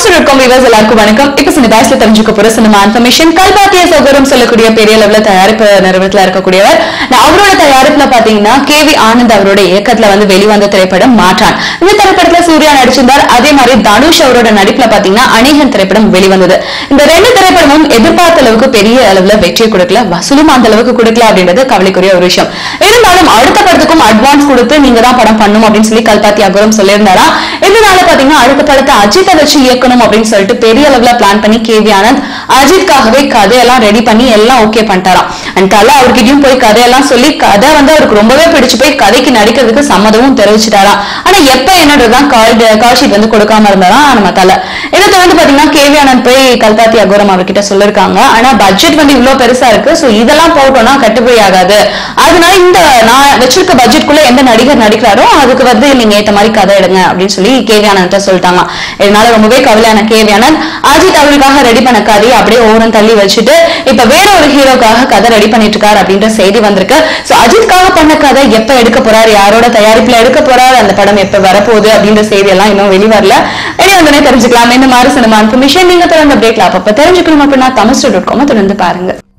Tamil dot viewers எல்லாருக்கும் வணக்கம் இப்ப சினிபாஸ்ல தெரிஞ்சுக்க போற சினிமா இன்ஃபர்மேஷன் கல்பாத்திய சௌகரம் சொல்லக்கூடிய பெரிய லெவல தயாரிப்பு நிறுவனத்துல இருக்கக்கூடியவர் நான் அவரோட தயாரிப்புல பாத்தீங்கன்னா கே வி ஆனந்த் அவரோட இயக்கத்துல வந்து வெளிவந்த திரைப்படம் மாற்றான் இந்த திரைப்படத்துல சூர்யா நடிச்சிருந்தார் அதே மாதிரி தனுஷ் அவரோட நடிப்புல பாத்தீங்கன்னா அநேகன் திரைப்படம் வெளிவந்தது இந்த ரெண்டு திரைப்படமும் எதிர்பார்த்த அளவுக்கு பெரிய அளவுல வெற்றியை கொடுக்கல வசூலும் அந்த அளவுக்கு கொடுக்கல அப்படின்றது கவலைக்குரிய ஒரு விஷயம் இருந்தாலும் அடுத்த படத்துக்கும் அட்வான்ஸ் கொடுத்து நீங்க தான் படம் பண்ணணும் அப்படின்னு சொல்லி கல்பாத்தி அகரம் சொல்லியிருந்தாரா இதனால பாத்தீங்கன்னா அடுத்த படத்தை அஜித்தை வச்சு இயக்கணும் அப்படின்னு சொல்லிட்டு பெரிய அளவுல பிளான் பண்ணி கே வி ஆனந்த் அஜித்காகவே கதையெல்லாம் ரெடி பண்ணி எல்லாம் ஓகே பண்ணிட்டாராம் அண்ட் தலை அவர்கிட்டயும் போய் கதையெல்லாம் சொல்லி கதை வந்து அவருக்கு ரொம்பவே பிடிச்சு போய் கதைக்கு நடிக்கிறதுக்கு சம்மதமும் தெரிவிச்சிட்டாராம் ஆனா எப்ப என்னன்றதுதான் கால் கால் ஷீட் வந்து கொடுக்காம இருந்தாராம் நம்ம தலை இதை தொடர்ந்து பாத்தீங்கன்னா கே வி ஆனந்த் போய் கல்பாத்தி அகோரம் அவர்கிட்ட சொல்லிருக்காங்க ஆனா பட்ஜெட் வந்து இவ்வளவு பெருசா இருக்கு சோ இதெல்லாம் போட்டோம்னா கட்டுப்படி ஆகாது அதனால இந்த நான் வச்சிருக்க பட்ஜெட்குள்ள எந்த நடிகர் நடிக்கிறாரோ அதுக்கு வந்து நீங்க ஏத்த மாதிரி கதை எடுங்க அப்படின்னு சொல்லி கேவி ஆனந்த் சொல்லிட்டாங்க இதனால ரொம்பவே கவலையான கேவி ஆனந்த் அஜித் அவருக்காக ரெடி பண்ண கதையை அப்படியே ஓரம் தள்ளி வச்சுட்டு இப்ப வேற ஒரு ஹீரோக்காக கதை ரெடி பண்ணிட்டு இருக்காரு அப்படின்ற செய்தி வந்திருக்கு சோ அஜித்காக பண்ண கதை எப்ப எடுக்க போறாரு யாரோட தயாரிப்புல எடுக்க போறாரு அந்த படம் எப்ப வரப்போகுது அப்படின்ற செய்தி எல்லாம் இன்னும் வெளிவரல இனி வந்தனே தெரிஞ்சுக்கலாம் இந்த மாதிரி சினிமா இன்ஃபர்மேஷன் நீங்க தொடர்ந்து பிரேக்ல அப்பப்ப தெரிஞ்சுக்கணும் அப்படின்னா தமிழ் டாட் காம் தொடர்ந்து பாருங்க